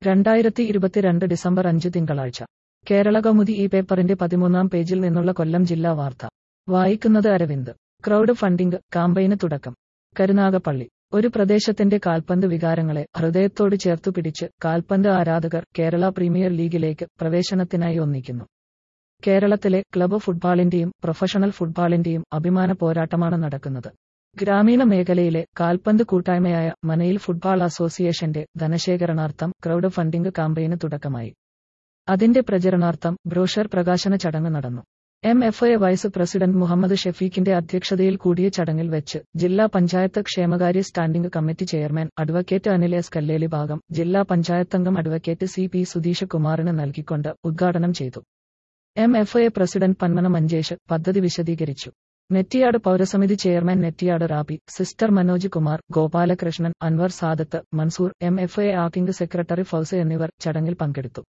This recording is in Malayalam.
രണ്ടായിരത്തി ഇരുപത്തിരണ്ട് ഡിസംബർ അഞ്ച് തിങ്കളാഴ്ച കേരള കൗമുദി ഈ പേപ്പറിന്റെ പതിമൂന്നാം പേജിൽ നിന്നുള്ള കൊല്ലം ജില്ലാ വാർത്ത വായിക്കുന്നത് അരവിന്ദ് ക്രൗഡ് ഫണ്ടിംഗ് കാമ്പയിന് തുടക്കം കരുനാഗപ്പള്ളി ഒരു പ്രദേശത്തിന്റെ കാൽപന്ത് വികാരങ്ങളെ ഹൃദയത്തോട് ചേർത്തു പിടിച്ച് കാൽപന്ത് ആരാധകർ കേരള പ്രീമിയർ ലീഗിലേക്ക് പ്രവേശനത്തിനായി ഒന്നിക്കുന്നു കേരളത്തിലെ ക്ലബ്ബ് ഫുട്ബോളിന്റെയും പ്രൊഫഷണൽ ഫുട്ബോളിന്റെയും അഭിമാന പോരാട്ടമാണ് നടക്കുന്നത് ഗ്രാമീണ മേഖലയിലെ കാൽപന്ത് കൂട്ടായ്മയായ മനയിൽ ഫുട്ബോൾ അസോസിയേഷന്റെ ധനശേഖരണാർത്ഥം ക്രൗഡ് ഫണ്ടിംഗ് കാമ്പയിന് തുടക്കമായി അതിന്റെ പ്രചരണാർത്ഥം ബ്രോഷർ പ്രകാശന ചടങ്ങ് നടന്നു M F A vice president Muhammad ഷെഫീഖിന്റെ അധ്യക്ഷതയിൽ കൂടിയ ചടങ്ങിൽ വെച്ച് ജില്ലാ പഞ്ചായത്ത് ക്ഷേമകാര്യ standing committee chairman advocate Anil S Kalleli ഭാഗം ജില്ലാ പഞ്ചായത്തംഗം അഡ്വക്കേറ്റ് സി പി സുധീഷ് കുമാറിന് നൽകിക്കൊണ്ട് ഉദ്ഘാടനം ചെയ്തു M F A president Panmana Manchesh പദ്ധതി വിശദീകരിച്ചു നെറ്റിയാട് പൗരസമിതി chairman Nettiyad Rabi sister Manoj Kumar Gopalakrishnan Anwar Sadath Mansoor M F A acting secretary Fauz എന്നിവർ ചടങ്ങിൽ പങ്കെടുത്തു